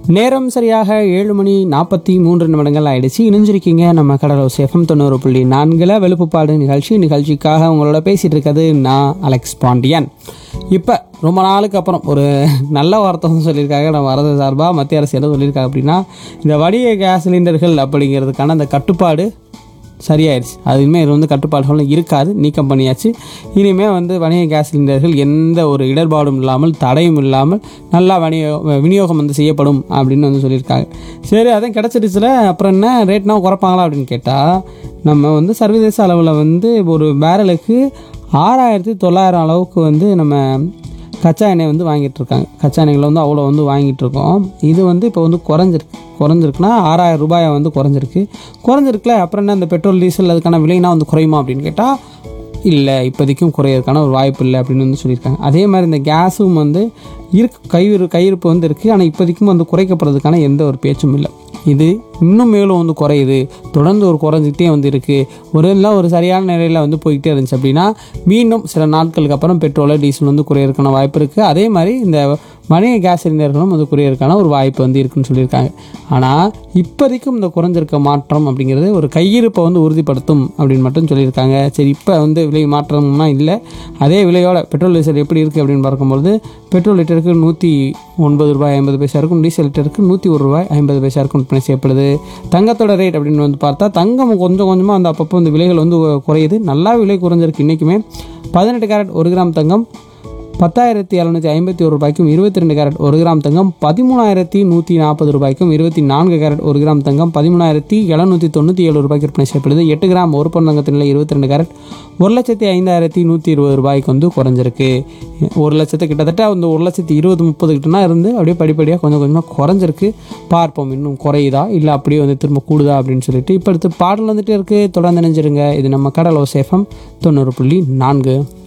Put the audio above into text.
நேரம் சரியாக ஏழு மணி நாற்பத்தி மூன்று நிமிடங்கள் ஆயிடுச்சு இணைஞ்சிருக்கீங்க நம்ம கடலோ சேஃபம் தொண்ணூறு புள்ளி நான்கில் வெளுப்புப்பாடு நிகழ்ச்சி நிகழ்ச்சிக்காக உங்களோட பேசிகிட்டு இருக்கிறது நான் அலெக்ஸ் பாண்டியன் இப்போ ரொம்ப நாளுக்கு அப்புறம் ஒரு நல்ல வார்த்தை வந்து சொல்லியிருக்காங்க நம்ம வரது சார்பாக மத்திய அரசு என்ன சொல்லியிருக்காங்க அப்படின்னா இந்த வடிய கேஸ் சிலிண்டர்கள் அப்படிங்கிறதுக்கான அந்த கட்டுப்பாடு சரியாயிருச்சு அது இனிமேல் இது வந்து கட்டுப்பாடுகளும் இருக்காது நீக்கம் பண்ணியாச்சு இனிமேல் வந்து வணிக கேஸ் சிலிண்டர்கள் எந்த ஒரு இடர்பாடும் இல்லாமல் தடையும் இல்லாமல் நல்லா வணிக விநியோகம் வந்து செய்யப்படும் அப்படின்னு வந்து சொல்லியிருக்காங்க சரி அதான் கிடச்சிருச்சுல அப்புறம் என்ன ரேட்னா குறைப்பாங்களா அப்படின்னு கேட்டால் நம்ம வந்து சர்வதேச அளவில் வந்து ஒரு பேரலுக்கு ஆறாயிரத்தி தொள்ளாயிரம் அளவுக்கு வந்து நம்ம கச்சா எண்ணெய் வந்து வாங்கிட்டு இருக்காங்க கச்சா எண்ணெய்களை வந்து அவ்வளோ வந்து வாங்கிட்டு இருக்கோம் இது வந்து இப்போ வந்து குறைஞ்சிருக்கு குறைஞ்சிருக்குன்னா ஆறாயிரம் ரூபாயை வந்து குறைஞ்சிருக்கு குறைஞ்சிருக்குல அப்புறம் என்ன இந்த பெட்ரோல் டீசல் அதுக்கான விலைனா வந்து குறையுமா அப்படின்னு கேட்டால் இல்லை இப்போதைக்கும் குறையிறதுக்கான ஒரு வாய்ப்பு இல்லை அப்படின்னு வந்து சொல்லியிருக்காங்க அதே மாதிரி இந்த கேஸும் வந்து இருக்கு கையிறு கையிருப்பு வந்து இருக்குது ஆனால் இப்போதைக்கும் வந்து குறைக்கப்படுறதுக்கான எந்த ஒரு பேச்சும் இல்லை இது இன்னும் மேலும் வந்து குறையுது தொடர்ந்து ஒரு குறைஞ்சிக்கிட்டே வந்து இருக்குது ஒரு இல்லை ஒரு சரியான நிலையில் வந்து போய்கிட்டே இருந்துச்சு அப்படின்னா மீண்டும் சில நாட்களுக்கு அப்புறம் பெட்ரோல் டீசல் வந்து குறையிறதுக்கான வாய்ப்பு இருக்குது அதே மாதிரி இந்த வணிக கேஸ் சிலிண்டர்களும் வந்து குறையிறதுக்கான ஒரு வாய்ப்பு வந்து இருக்குன்னு சொல்லியிருக்காங்க ஆனால் இப்போதைக்கும் இந்த குறைஞ்சிருக்க மாற்றம் அப்படிங்கிறது ஒரு கையிருப்பை வந்து உறுதிப்படுத்தும் அப்படின்னு மட்டும் சொல்லியிருக்காங்க சரி இப்போ வந்து விலை மாற்றம்னா இல்லை அதே விலையோட பெட்ரோல் டீசல் எப்படி இருக்குது அப்படின்னு பார்க்கும்போது பெட்ரோல் லிட்டருக்கு நூற்றி ஒன்பது ரூபாய் ஐம்பது பைசா இருக்கும் டீசல் லிட்டருக்கு நூற்றி ஒரு ரூபாய் ஐம்பது பைசா இருக்கும் விற்பனை செய்யப்படுது தங்கத்தோட ரேட் அப்படின்னு வந்து பார்த்தா தங்கம் கொஞ்சம் கொஞ்சமாக அந்த அப்பப்போ வந்து விலைகள் வந்து குறையுது நல்லா விலை குறைஞ்சிருக்கு இன்றைக்குமே பதினெட்டு கேரட் ஒரு கிராம் தங்கம் பத்தாயிரத்தி எழுநூற்றி ஐம்பத்தி ஒரு ரூபாய்க்கும் இருபத்தி ரெண்டு கேரட் ஒரு கிராம் தங்கம் பதிமூணாயிரத்தி நூற்றி நாற்பது ரூபாய்க்கும் இருபத்தி நான்கு கேரட் ஒரு கிராம் தங்கம் பதிமூணாயிரத்தி எழுநூற்றி தொண்ணூற்றி ஏழு ரூபாய்க்கு விற்பனை செய்யப்படுது எட்டு கிராம் ஒரு பவுன் தங்கத்தின் நிலை இருபத்தி ரெண்டு கேரட் ஒரு லட்சத்தி ஐந்தாயிரத்தி நூற்றி இருபது ரூபாய்க்கு வந்து குறைஞ்சிருக்கு ஒரு லட்சத்து கிட்டத்தட்ட அந்த ஒரு லட்சத்தி இருபது முப்பது கிட்டனா இருந்து அப்படியே படிப்படியாக கொஞ்சம் கொஞ்சமாக குறைஞ்சிருக்கு பார்ப்போம் இன்னும் குறையுதா இல்லை அப்படியே வந்து திரும்ப கூடுதா அப்படின்னு சொல்லிட்டு இப்போ அடுத்து பாடல் வந்துட்டே இருக்குது தொடர்ந்து நினைஞ்சிருங்க இது நம்ம கடலோ சேஃபம் தொண்ணூறு புள்ளி நான்கு